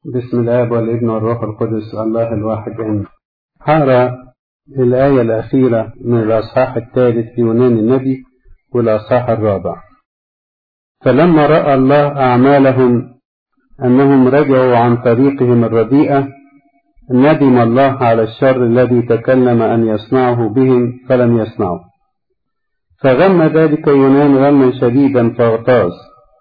بسم الآب والابن والروح القدس الله الواحد آمين. هقرا الآية الأخيرة من الأصحاح الثالث في يونان النبي والأصحاح الرابع. فلما رأى الله أعمالهم أنهم رجعوا عن طريقهم الرديئة ندم الله على الشر الذي تكلم أن يصنعه بهم فلم يصنعه. فغم ذلك يونان غما شديدا فاغتاظ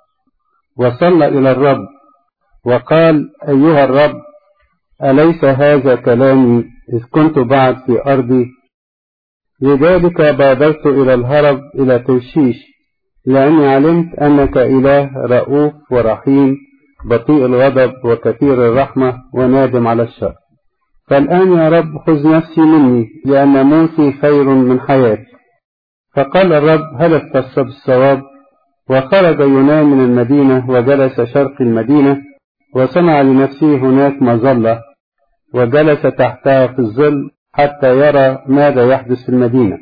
وصلى إلى الرب وقال أيها الرب أليس هذا كلامي إذ كنت بعد في أرضي لذلك بادرت إلى الهرب إلى ترشيش لأني علمت أنك إله رؤوف ورحيم بطيء الغضب وكثير الرحمة ونادم على الشر فالآن يا رب خذ نفسي مني لأن موتي خير من حياتي فقال الرب هل اختص بالصواب وخرج يونان من المدينة وجلس شرق المدينة وصنع لنفسه هناك مظلة وجلس تحتها في الظل حتى يرى ماذا يحدث في المدينة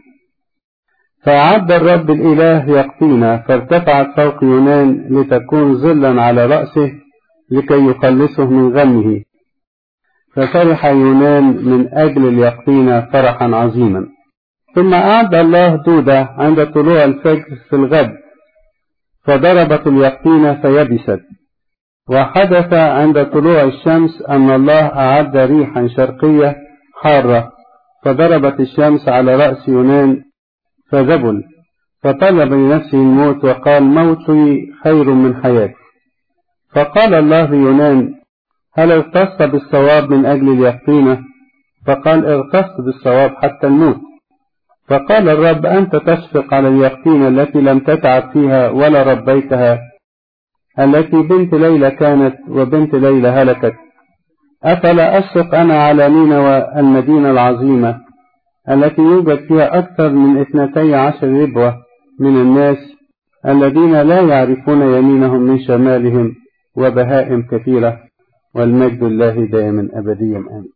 فأعد الرب الإله يقطينا فارتفعت فوق يونان لتكون ظلا على رأسه لكي يخلصه من غمه ففرح يونان من أجل اليقطين فرحا عظيما ثم أعد الله دودة عند طلوع الفجر في الغد فضربت اليقطين فيبست وحدث عند طلوع الشمس أن الله أعد ريحا شرقية حارة فضربت الشمس على رأس يونان فذبل فطلب لنفسه الموت وقال موتي خير من حياتي فقال الله ليونان هل اغتصت بالصواب من أجل اليقطينة فقال اغتصت بالصواب حتى الموت فقال الرب أنت تشفق على اليقطينة التي لم تتعب فيها ولا ربيتها التي بنت ليلى كانت وبنت ليلى هلكت أفلا أشفق أنا على نينوى المدينة العظيمة التي يوجد فيها أكثر من اثنتي عشر ربوة من الناس الذين لا يعرفون يمينهم من شمالهم وبهائم كثيرة والمجد الله دائما أبديا آمين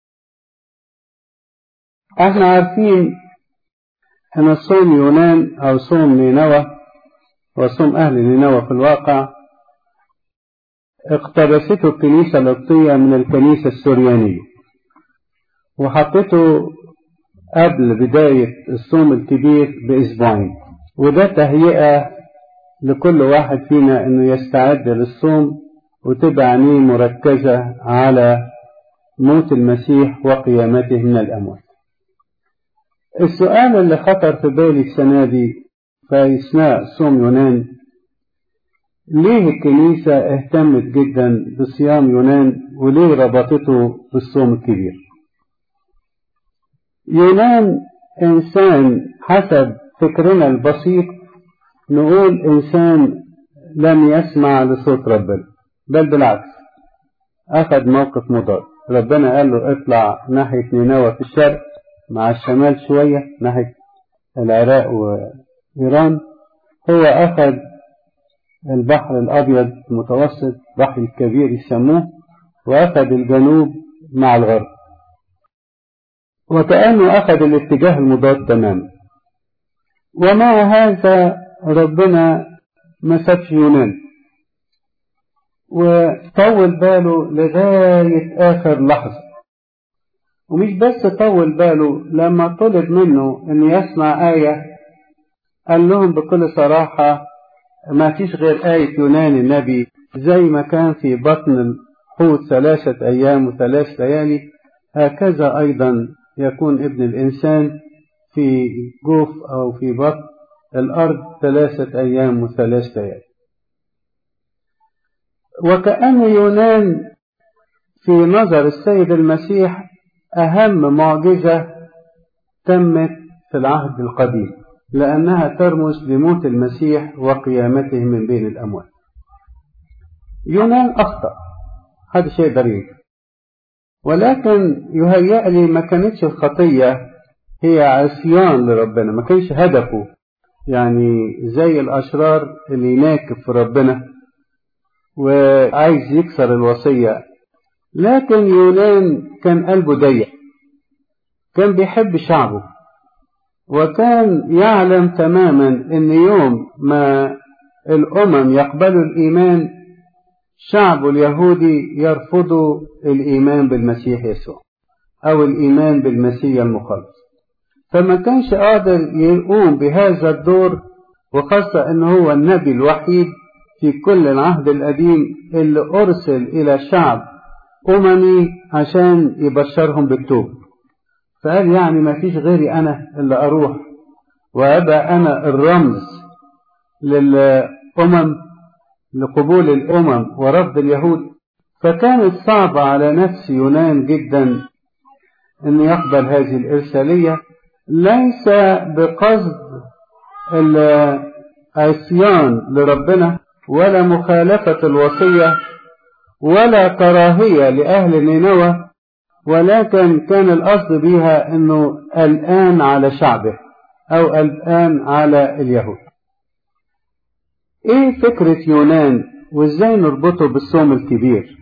احنا عارفين ان صوم يونان او صوم نينوى وصوم اهل نينوى في الواقع اقتبسته الكنيسة القبطية من الكنيسة السوريانية وحطته قبل بداية الصوم الكبير بأسبوعين وده تهيئة لكل واحد فينا انه يستعد للصوم وتبقى عينيه مركزة على موت المسيح وقيامته من الأموات السؤال اللي خطر في بالي السنة دي في أثناء صوم يونان ليه الكنيسة اهتمت جدا بصيام يونان وليه ربطته بالصوم الكبير يونان إنسان حسب فكرنا البسيط نقول إنسان لم يسمع لصوت ربنا بل بالعكس أخذ موقف مضاد ربنا قال له اطلع ناحية نينوى في الشرق مع الشمال شوية ناحية العراق وإيران هو أخذ البحر الأبيض المتوسط بحر الكبير يسموه وأخذ الجنوب مع الغرب وكأنه أخذ الاتجاه المضاد تماما ومع هذا ربنا ما سابش يونان وطول باله لغاية آخر لحظة ومش بس طول باله لما طلب منه أن يسمع آية قال لهم بكل صراحة ما فيش غير آية يونان النبي زي ما كان في بطن الحوت ثلاثة أيام وثلاث ليالي هكذا أيضا يكون ابن الإنسان في جوف أو في بطن الأرض ثلاثة أيام وثلاث ليالي وكأن يونان في نظر السيد المسيح أهم معجزة تمت في العهد القديم لأنها ترمز لموت المسيح وقيامته من بين الأموات يونان أخطأ هذا شيء ضريب ولكن يهيأ لي ما كانتش الخطية هي عصيان لربنا ما كانش هدفه يعني زي الأشرار اللي يناكب في ربنا وعايز يكسر الوصية لكن يونان كان قلبه ضيق كان بيحب شعبه وكان يعلم تماما ان يوم ما الامم يقبلوا الايمان شعب اليهودي يرفضوا الإيمان بالمسيح يسوع أو الإيمان بالمسيح المخلص فما كانش قادر يقوم بهذا الدور وخاصة أنه هو النبي الوحيد في كل العهد القديم اللي أرسل إلى شعب أممي عشان يبشرهم بالتوب فقال يعني ما فيش غيري أنا اللي أروح وأبقى أنا الرمز للأمم لقبول الأمم ورفض اليهود فكانت صعبة على نفس يونان جدا أن يقبل هذه الإرسالية ليس بقصد العصيان لربنا ولا مخالفة الوصية ولا كراهية لأهل نينوى ولكن كان القصد بها أنه الآن على شعبه أو الآن على اليهود إيه فكرة يونان وإزاي نربطه بالصوم الكبير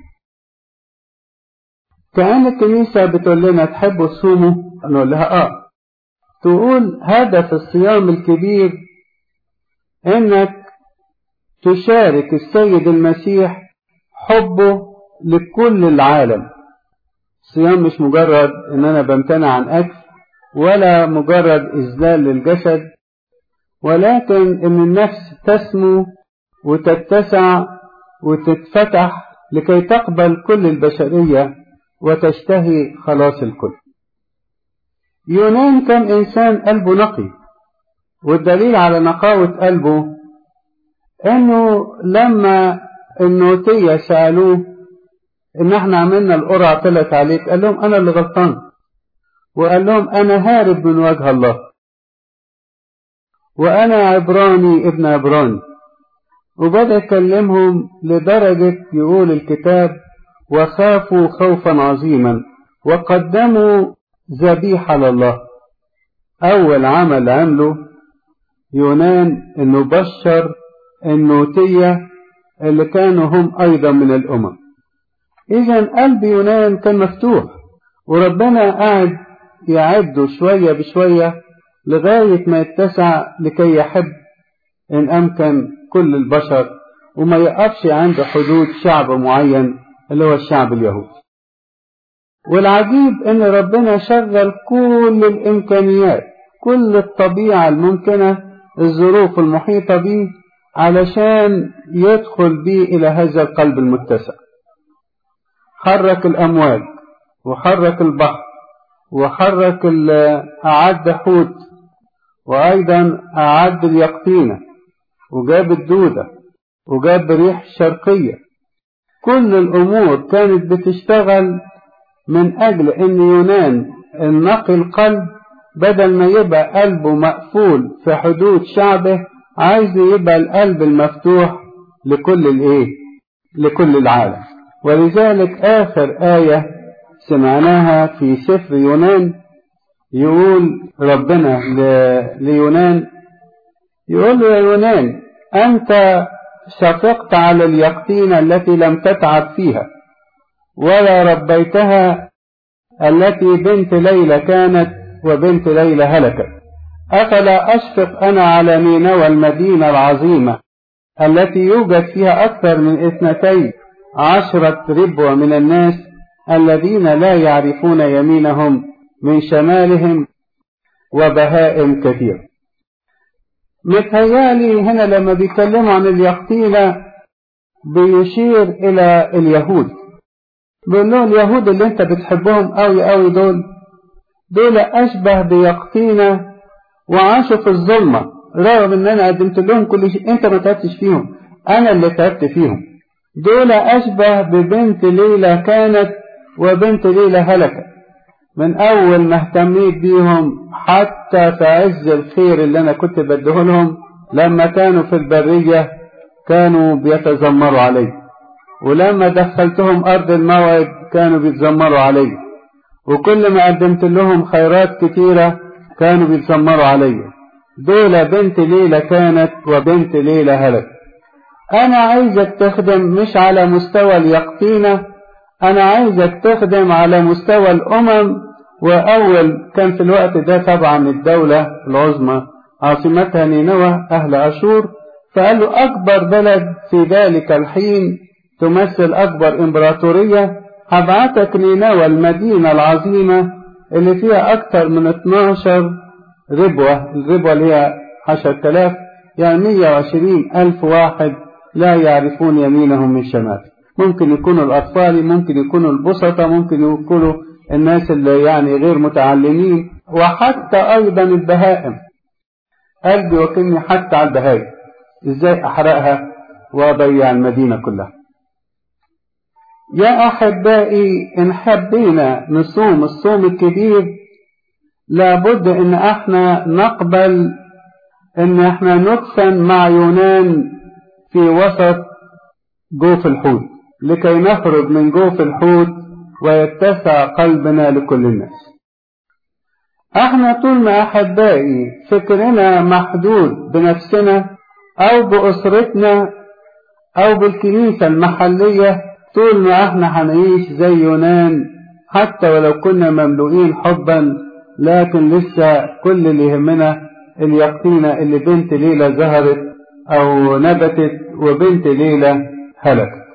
كأن الكنيسة بتقول لنا تحبوا تصوموا نقول لها آه تقول هدف الصيام الكبير إنك تشارك السيد المسيح حبه لكل العالم الصيام مش مجرد ان انا بمتنع عن اكل ولا مجرد اذلال للجسد ولكن ان النفس تسمو وتتسع وتتفتح لكي تقبل كل البشرية وتشتهي خلاص الكل يونان كان انسان قلبه نقي والدليل على نقاوة قلبه انه لما النوتية سألوه ان احنا عملنا القرعة طلعت عليك قال لهم انا اللي غلطان وقال لهم انا هارب من وجه الله وانا عبراني ابن عبراني وبدأ يكلمهم لدرجة يقول الكتاب وخافوا خوفا عظيما وقدموا ذبيحة لله أول عمل عمله يونان إنه بشر النوتية اللي كانوا هم أيضا من الأمم إذا قلب يونان كان مفتوح وربنا قاعد يعده شوية بشوية لغاية ما يتسع لكي يحب إن أمكن كل البشر وما يقفش عند حدود شعب معين اللي هو الشعب اليهودي والعجيب إن ربنا شغل كل الإمكانيات كل الطبيعة الممكنة الظروف المحيطة به علشان يدخل به إلى هذا القلب المتسع حرك الأمواج وحرك البحر وحرك أعد حوت وأيضا أعد اليقطينة وجاب الدودة وجاب ريح شرقية كل الأمور كانت بتشتغل من أجل أن يونان النقي القلب بدل ما يبقى قلبه مقفول في حدود شعبه عايز يبقى القلب المفتوح لكل الايه لكل العالم ولذلك آخر آية سمعناها في سفر يونان يقول ربنا ليونان يقول له يا يونان أنت شفقت على اليقطين التي لم تتعب فيها ولا ربيتها التي بنت ليلى كانت وبنت ليلى هلكت أفلا أشفق أنا على نينوى المدينة العظيمة التي يوجد فيها أكثر من اثنتي عشرة ربوة من الناس الذين لا يعرفون يمينهم من شمالهم وبهائم كثير متهيالي هنا لما بيتكلموا عن اليقطينة بيشير إلى اليهود بيقول لهم اليهود اللي انت بتحبهم قوي قوي دول دول أشبه بيقطينة وعاشوا في الظلمة رغم ان انا قدمت لهم كل شيء انت ما تعبتش فيهم انا اللي تعبت فيهم دول اشبه ببنت ليلى كانت وبنت ليلى هلكت من اول ما اهتميت بيهم حتى في عز الخير اللي انا كنت بديه لهم لما كانوا في البرية كانوا بيتذمروا علي ولما دخلتهم ارض الموعد كانوا بيتذمروا علي وكل ما قدمت لهم خيرات كتيرة كانوا بيتذمروا علي دول بنت ليلى كانت وبنت ليلى هلك أنا عايزك تخدم مش على مستوى اليقطينة أنا عايزك تخدم على مستوى الأمم وأول كان في الوقت ده طبعا الدولة العظمى عاصمتها نينوى أهل أشور فقال له أكبر بلد في ذلك الحين تمثل أكبر إمبراطورية هبعتك نينوى المدينة العظيمة اللي فيها أكثر من 12 ربوة الربوة اللي هي 10000 يعني 120 ألف واحد لا يعرفون يمينهم من شمال ممكن يكونوا الأطفال ممكن يكونوا البسطة ممكن يكونوا الناس اللي يعني غير متعلمين وحتى أيضا البهائم قلبي وكني حتى على البهائم ازاي احرقها واضيع المدينة كلها يا احبائي ان حبينا نصوم الصوم الكبير لابد ان احنا نقبل ان احنا ندفن مع يونان في وسط جوف الحوت لكي نخرج من جوف الحوت ويتسع قلبنا لكل الناس احنا طول ما احبائي فكرنا محدود بنفسنا او باسرتنا او بالكنيسة المحلية طول ما احنا هنعيش زي يونان حتى ولو كنا مملوئين حبا لكن لسه كل اللي يهمنا اليقينة اللي بنت ليلى ظهرت او نبتت وبنت ليلى هلكت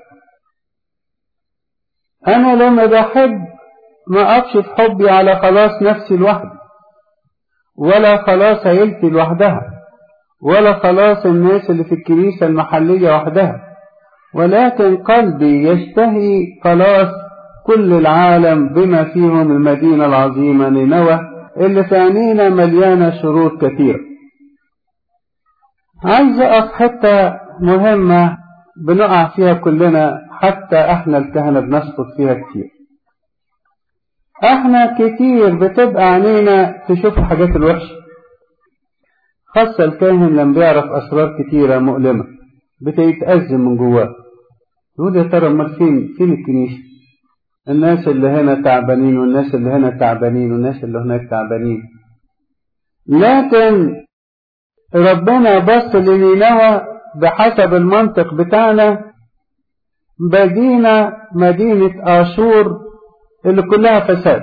انا لما بحب ما اقفش في حبي على خلاص نفسي لوحدي ولا خلاص عيلتي لوحدها ولا خلاص الناس اللي في الكنيسة المحلية وحدها ولكن قلبي يشتهي خلاص كل العالم بما فيهم المدينة العظيمة نينوى اللي في عينينا مليانة شرور كثيرة عايز أقف حتة مهمة بنقع فيها كلنا حتى احنا الكهنة بنسقط فيها كتير احنا كتير بتبقى عينينا تشوف الحاجات الوحشة خاصة الكاهن لما بيعرف أسرار كتيرة مؤلمة بتتأزم من جواه يقول يا ترى امال فين فين الكنيسة الناس اللي هنا تعبانين والناس اللي هنا تعبانين والناس اللي هناك تعبانين لكن ربنا بص لنينوى بحسب المنطق بتاعنا مدينة مدينة آشور اللي كلها فساد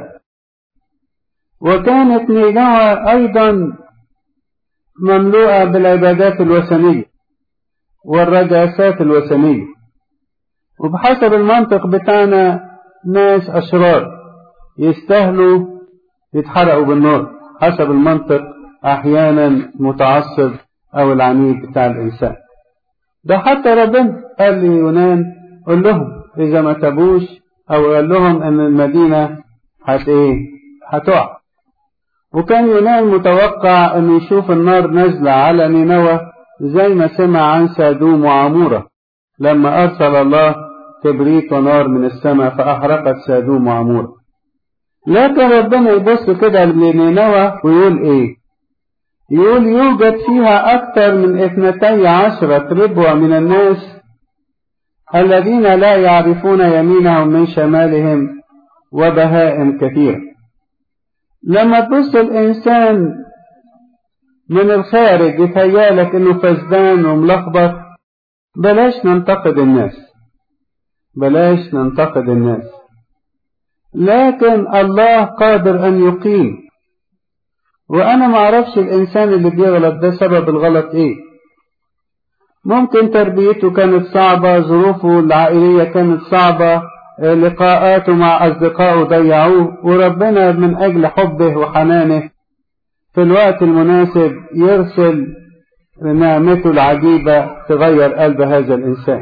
وكانت نينوى أيضا مملوءة بالعبادات الوثنية والرجاسات الوثنية وبحسب المنطق بتاعنا ناس أشرار يستاهلوا يتحرقوا بالنار حسب المنطق أحيانا متعصب أو العنيد بتاع الإنسان ده حتى ربنا قال لي يونان قل لهم إذا ما تبوش أو قال لهم أن المدينة هت إيه هتقع وكان يونان متوقع أن يشوف النار نازلة على نينوى زي ما سمع عن سادوم وعمورة لما أرسل الله كبريت ونار من السماء فأحرقت سادوم وعمورة لكن ربنا يبص كده لنينوى ويقول إيه يقول يوجد فيها أكثر من اثنتي عشرة ربوة من الناس الذين لا يعرفون يمينهم من شمالهم وبهائم كثيرة لما تبص الإنسان من الخارج يتهيالك إنه فسدان وملخبط بلاش ننتقد الناس بلاش ننتقد الناس لكن الله قادر أن يقيم وأنا ما أعرفش الإنسان اللي بيغلط ده سبب الغلط إيه ممكن تربيته كانت صعبة ظروفه العائلية كانت صعبة لقاءاته مع أصدقائه ضيعوه وربنا من أجل حبه وحنانه في الوقت المناسب يرسل نعمته العجيبة تغير قلب هذا الإنسان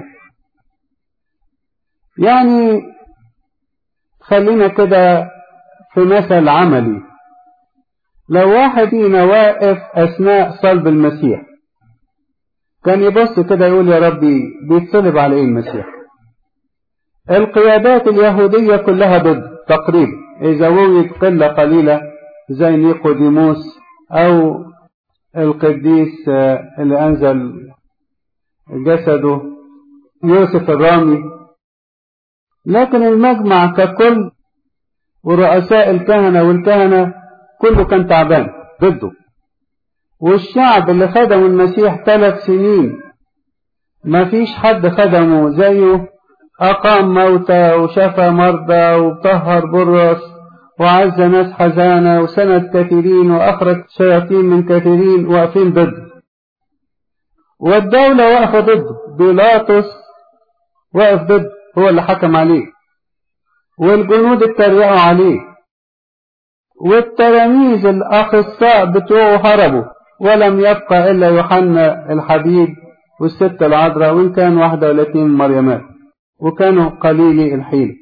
يعني خلينا كده في مثل عملي لو واحد فينا واقف أثناء صلب المسيح كان يبص كده يقول يا ربي بيتصلب على ايه المسيح القيادات اليهودية كلها ضد تقريبا إذا وجد قلة قليلة زي نيقوديموس أو القديس اللي أنزل جسده يوسف الرامي لكن المجمع ككل ورؤساء الكهنة والكهنة كله كان تعبان ضده والشعب اللي خدموا المسيح ثلاث سنين ما فيش حد خدمه زيه أقام موتى وشفى مرضى وطهر برص وعز ناس حزانة وسند كثيرين وأخرج شياطين من كثيرين واقفين ضده والدولة واقفة ضده بيلاطس وقف ضد هو اللي حكم عليه والجنود اتريقوا عليه والتلاميذ الأخصاء بتوعه هربوا ولم يبقى إلا يوحنا الحبيب والست العذراء وإن كان واحدة ولا اتنين مريمات وكانوا قليلي الحيل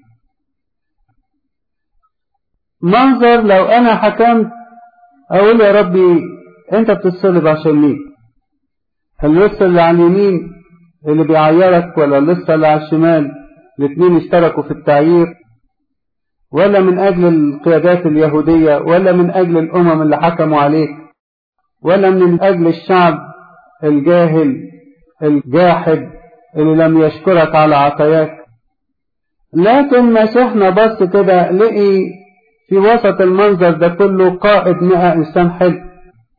منظر لو أنا حكمت أقول يا ربي أنت بتصلب عشان مين اللص اللي على اليمين اللي بيعيرك ولا اللص اللي على الشمال الاثنين اشتركوا في التعيير ولا من أجل القيادات اليهودية ولا من أجل الأمم اللي حكموا عليك ولا من أجل الشعب الجاهل الجاحد اللي لم يشكرك على عطاياك لكن مسيحنا بص كده لقي في وسط المنظر ده كله قائد مئة إنسان حلو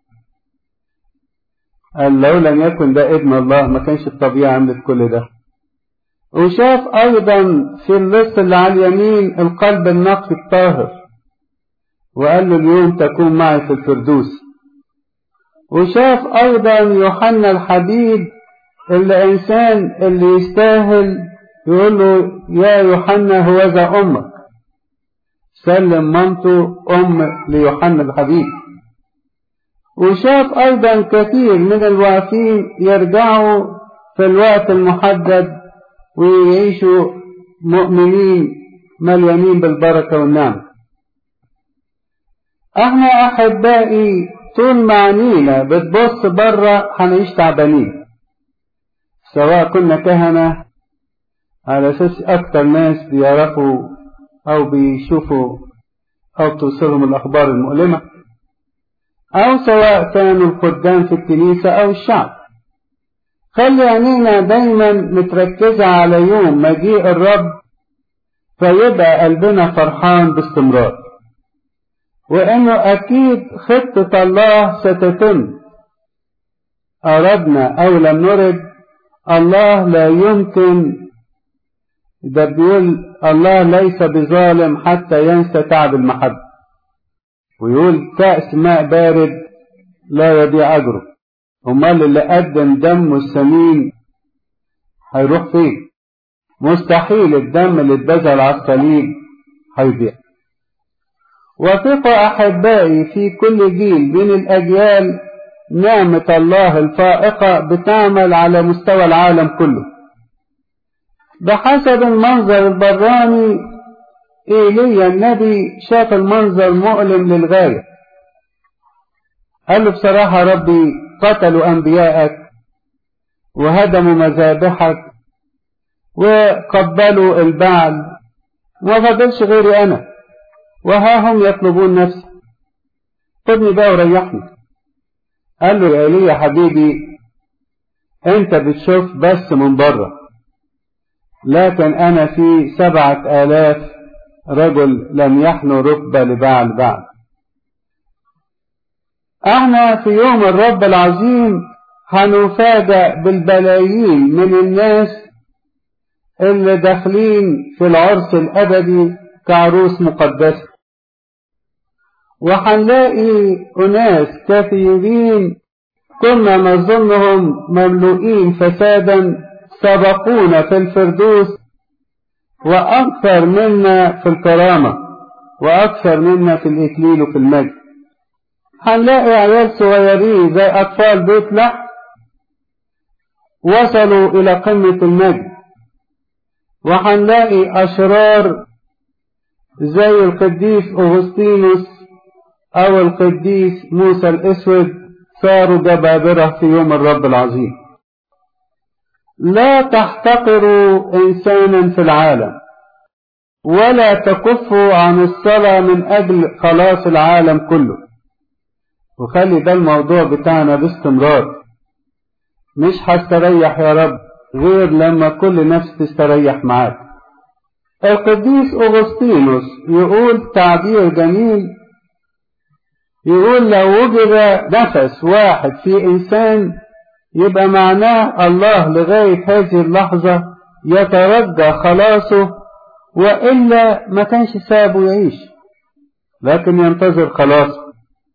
قال لو لم يكن ده ابن الله ما كانش الطبيعة عملت كل ده وشاف أيضا في اللص اللي على اليمين القلب النقي الطاهر وقال له اليوم تكون معي في الفردوس وشاف أيضا يوحنا الحبيب اللي إنسان اللي يستاهل يقول له يا يوحنا هوذا أمك سلم مامته أم ليوحنا الحبيب وشاف أيضا كثير من الواقفين يرجعوا في الوقت المحدد ويعيشوا مؤمنين مليانين بالبركة والنعمة احنا احبائي طول ما عينينا بتبص بره هنعيش تعبانين سواء كنا كهنة على اساس اكتر ناس بيعرفوا او بيشوفوا او توصلهم الاخبار المؤلمة او سواء كانوا الخدام في الكنيسة او الشعب خلي عينينا دايما متركزة على يوم مجيء الرب فيبقى قلبنا فرحان باستمرار وانه اكيد خطة الله ستتم اردنا او لم نرد الله لا يمكن ده بيقول الله ليس بظالم حتى ينسى تعب المحبة ويقول كأس ماء بارد لا يضيع أجره امال اللي قدم دمه الثمين هيروح فين مستحيل الدم اللي اتبذل على الصليب هيضيع وثقوا احبائي في كل جيل من الاجيال نعمة الله الفائقة بتعمل على مستوى العالم كله بحسب المنظر البراني ايليا النبي شاف المنظر مؤلم للغاية قال له بصراحة ربي قتلوا أنبياءك وهدموا مذابحك وقبلوا البعل وما فضلش غيري أنا وها هم يطلبون نفسي خدني بقى وريحني قال له يا إيليا حبيبي أنت بتشوف بس من بره لكن أنا في سبعة آلاف رجل لم يحنوا ركبة لبعل بعد احنا في يوم الرب العظيم هنفاجأ بالبلايين من الناس اللي داخلين في العرس الأبدي كعروس مقدسة وهنلاقي أناس كثيرين كنا نظنهم مملوئين فسادا سبقونا في الفردوس وأكثر منا في الكرامة وأكثر منا في الإكليل وفي المجد هنلاقي عيال صغيرين زي أطفال بيت لحم وصلوا إلى قمة المجد وهنلاقي أشرار زي القديس أغسطينوس أو القديس موسى الأسود صاروا جبابرة في يوم الرب العظيم لا تحتقروا إنسانا في العالم ولا تكفوا عن الصلاة من أجل خلاص العالم كله وخلي ده الموضوع بتاعنا باستمرار مش هستريح يا رب غير لما كل نفس تستريح معاك القديس أغسطينوس يقول تعبير جميل يقول لو وجد نفس واحد في إنسان يبقى معناه الله لغاية هذه اللحظة يترجى خلاصه وإلا ما كانش سابه يعيش لكن ينتظر خلاصه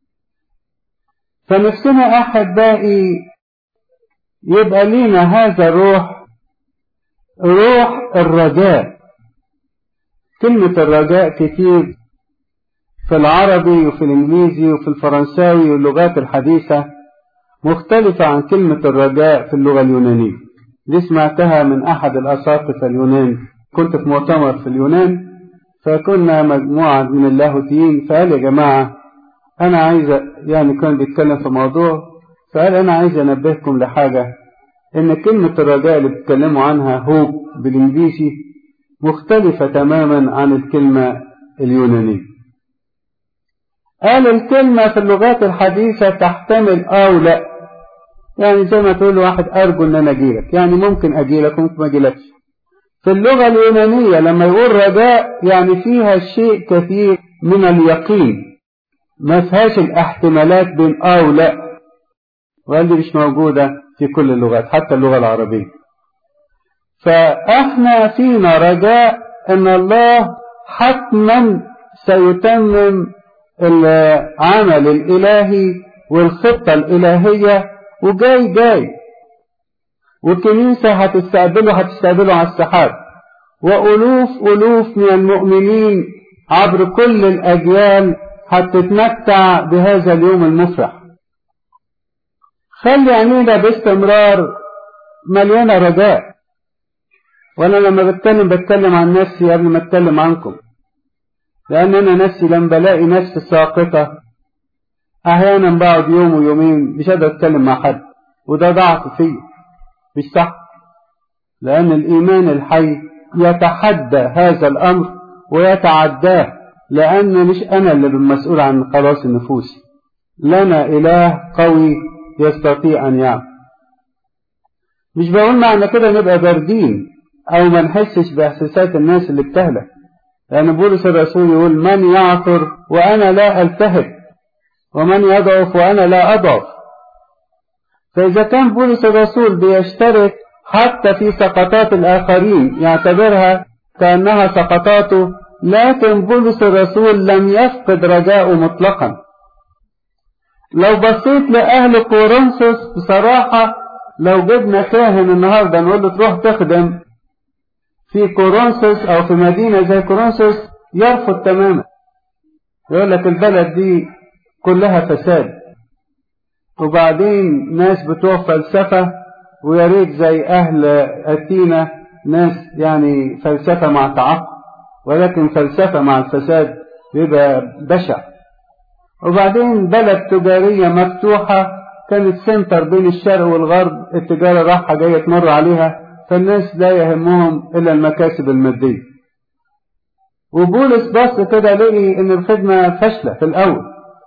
فنفسنا أحبائي يبقى لينا هذا الروح روح الرجاء كلمة الرجاء كتير في العربي وفي الإنجليزي وفي الفرنساوي واللغات الحديثة مختلفة عن كلمة الرجاء في اللغة اليونانية دي سمعتها من أحد الأساقفة اليونان كنت في مؤتمر في اليونان فكنا مجموعة من اللاهوتيين فقال يا جماعة أنا عايز يعني كان بيتكلم في موضوع فقال أنا عايز أنبهكم لحاجة إن كلمة الرجاء اللي بيتكلموا عنها هوب بالإنجليزي مختلفة تماما عن الكلمة اليونانية قال الكلمة في اللغات الحديثة تحتمل أو لا يعني زي ما تقول واحد أرجو إن أنا أجيلك يعني ممكن أجيلك وممكن ما أجيلكش في اللغة اليونانية لما يقول رجاء يعني فيها شيء كثير من اليقين ما فيهاش الاحتمالات بين آه ولا وقال دي مش موجودة في كل اللغات حتى اللغة العربية فاحنا فينا رجاء ان الله حتما سيتمم العمل الالهي والخطة الالهية وجاي جاي والكنيسة هتستقبله هتستقبله على السحاب وألوف ألوف من المؤمنين عبر كل الأجيال هتتمتع بهذا اليوم المفرح خلي عينينا باستمرار مليانة رجاء وأنا لما بتكلم بتكلم عن نفسي قبل ما أتكلم عنكم لأن أنا نفسي لما بلاقي نفسي ساقطة أحيانا بقعد يوم ويومين مش قادر أتكلم مع حد وده ضعف فيه مش صح لأن الإيمان الحي يتحدى هذا الأمر ويتعداه لأن مش أنا اللي المسؤول عن خلاص النفوس لنا إله قوي يستطيع أن يعمل مش بقول معنى كده نبقى باردين أو ما نحسش بإحساسات الناس اللي بتهلك لأن بولس الرسول يقول من يعثر وأنا لا ألتهب ومن يضعف وأنا لا أضعف فإذا كان بولس الرسول بيشترك حتى في سقطات الآخرين يعتبرها كأنها سقطاته لكن بولس الرسول لم يفقد رجاءه مطلقا لو بصيت لأهل كورنثوس بصراحة لو جبنا كاهن النهاردة نقول له تروح تخدم في كورنثوس أو في مدينة زي كورنثوس يرفض تماما يقول لك البلد دي كلها فساد وبعدين ناس بتوع فلسفة ويا ريت زي أهل أثينا ناس يعني فلسفة مع تعقل ولكن فلسفة مع الفساد بيبقى بشع وبعدين بلد تجارية مفتوحة كانت سنتر بين الشرق والغرب التجارة رايحة جاية تمر عليها فالناس لا يهمهم إلا المكاسب المادية وبولس بص كده لقي إن الخدمة فاشلة في الأول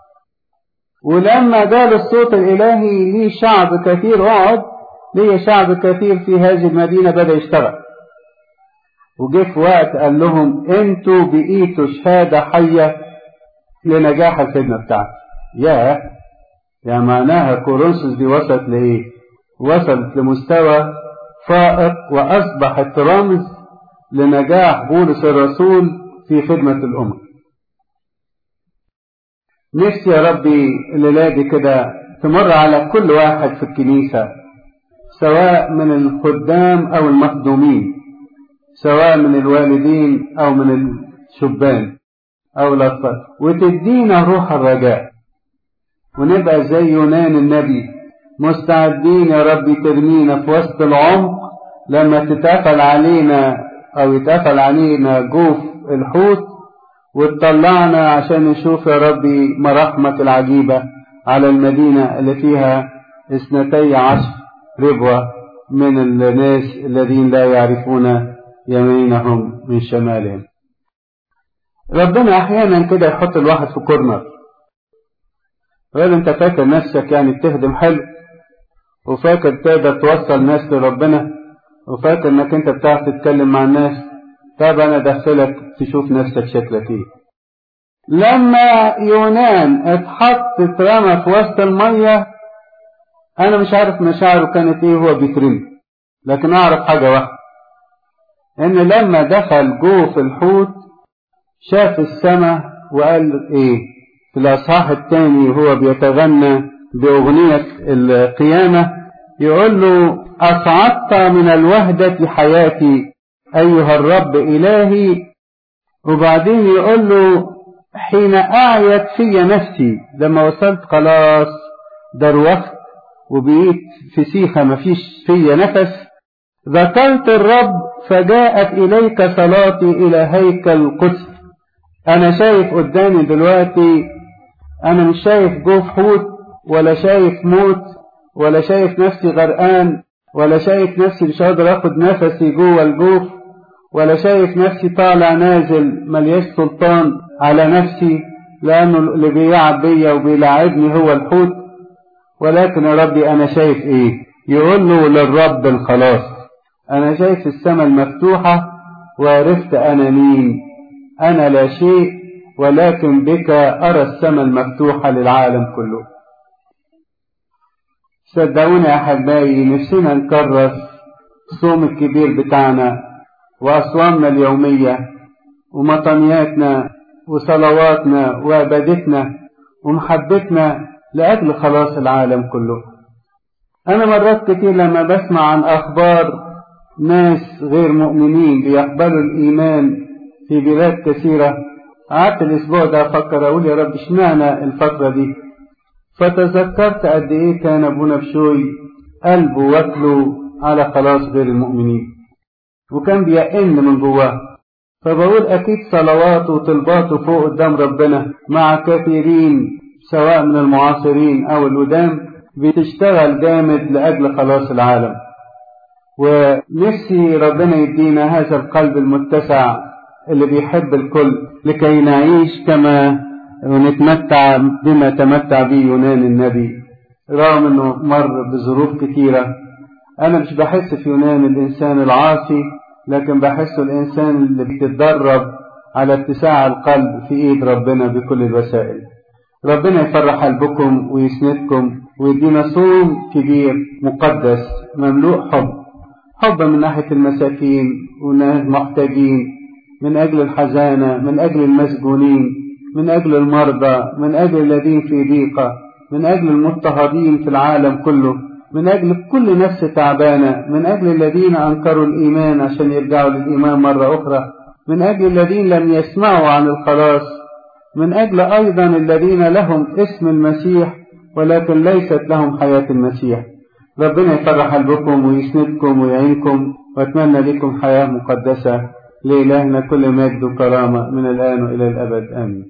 ولما جاء الصوت الإلهي ليه شعب كثير اقعد ليه شعب كثير في هذه المدينة بدأ يشتغل وجه في وقت قال لهم انتوا بقيتوا شهادة حية لنجاح الخدمة بتاعتي يا يا معناها كورنثوس دي وصلت لإيه؟ وصلت لمستوى فائق وأصبحت رمز لنجاح بولس الرسول في خدمة الأمم نفسي يا ربي الليلة دي كده تمر على كل واحد في الكنيسة سواء من الخدام أو المخدومين سواء من الوالدين أو من الشبان أو الأطفال وتدينا روح الرجاء ونبقى زي يونان النبي مستعدين يا ربي ترمينا في وسط العمق لما تتقفل علينا أو يتقفل علينا جوف الحوت وتطلعنا عشان نشوف يا ربي مراحمك العجيبة على المدينة اللي فيها اثنتي عشر ربوة من الناس الذين لا يعرفون يمينهم من شمالهم ربنا احيانا كده يحط الواحد في كورنر غير انت فاكر نفسك يعني بتخدم حلو وفاكر تقدر توصل ناس لربنا وفاكر انك انت بتعرف تتكلم مع الناس طب انا ادخلك تشوف نفسك شكلك ايه لما يونان اتحط اترمى في وسط الميه انا مش عارف مشاعره كانت ايه وهو بيترمي لكن اعرف حاجه واحده ان لما دخل جوه في الحوت شاف السماء وقال ايه في الاصحاح الثاني وهو بيتغنى باغنيه القيامه يقول له اصعدت من الوهده حياتي أيها الرب إلهي وبعدين يقول له حين أعيت في نفسي لما وصلت خلاص دروخت وبقيت في سيخة مفيش في نفس ذكرت الرب فجاءت إليك صلاتي إلى هيكل القدس أنا شايف قدامي دلوقتي أنا مش شايف جوف حوت ولا شايف موت ولا شايف نفسي غرقان ولا شايف نفسي مش قادر اخد نفسي جوه الجوف ولا شايف نفسي طالع نازل ملياش سلطان على نفسي لانه اللي بيلعب بيا وبيلاعبني هو الحوت ولكن يا ربي انا شايف ايه يقول له للرب الخلاص انا شايف السماء المفتوحة وعرفت انا مين انا لا شيء ولكن بك ارى السماء المفتوحة للعالم كله صدقوني يا احبائي نفسنا نكرس الصوم الكبير بتاعنا واصوامنا اليوميه ومطنياتنا وصلواتنا وعبادتنا ومحبتنا لاجل خلاص العالم كله انا مرات كتير لما بسمع عن اخبار ناس غير مؤمنين بيقبلوا الايمان في بلاد كثيره قعدت الاسبوع ده افكر اقول يا رب اشمعنى الفتره دي فتذكرت قد ايه كان ابونا بشوي قلبه واكله على خلاص غير المؤمنين وكان بيئن من جواه فبقول اكيد صلواته وطلباته فوق قدام ربنا مع كثيرين سواء من المعاصرين او القدام بتشتغل جامد لاجل خلاص العالم ونفسي ربنا يدينا هذا القلب المتسع اللي بيحب الكل لكي نعيش كما ونتمتع بما تمتع به يونان النبي رغم انه مر بظروف كتيرة انا مش بحس في يونان الانسان العاصي لكن بحس الانسان اللي بيتدرب على اتساع القلب في ايد ربنا بكل الوسائل ربنا يفرح قلبكم ويسندكم ويدينا صوم كبير مقدس مملوء حب حب من ناحية المساكين والمحتاجين من أجل الحزانة من أجل المسجونين من أجل المرضى من أجل الذين في ضيقة من أجل المضطهدين في العالم كله من أجل كل نفس تعبانة من أجل الذين أنكروا الإيمان عشان يرجعوا للإيمان مرة أخرى من أجل الذين لم يسمعوا عن الخلاص من أجل أيضا الذين لهم اسم المسيح ولكن ليست لهم حياة المسيح ربنا يفرح قلبكم ويسندكم ويعينكم وأتمنى لكم حياة مقدسة لإلهنا كل مجد وكرامة من الآن وإلى الأبد آمين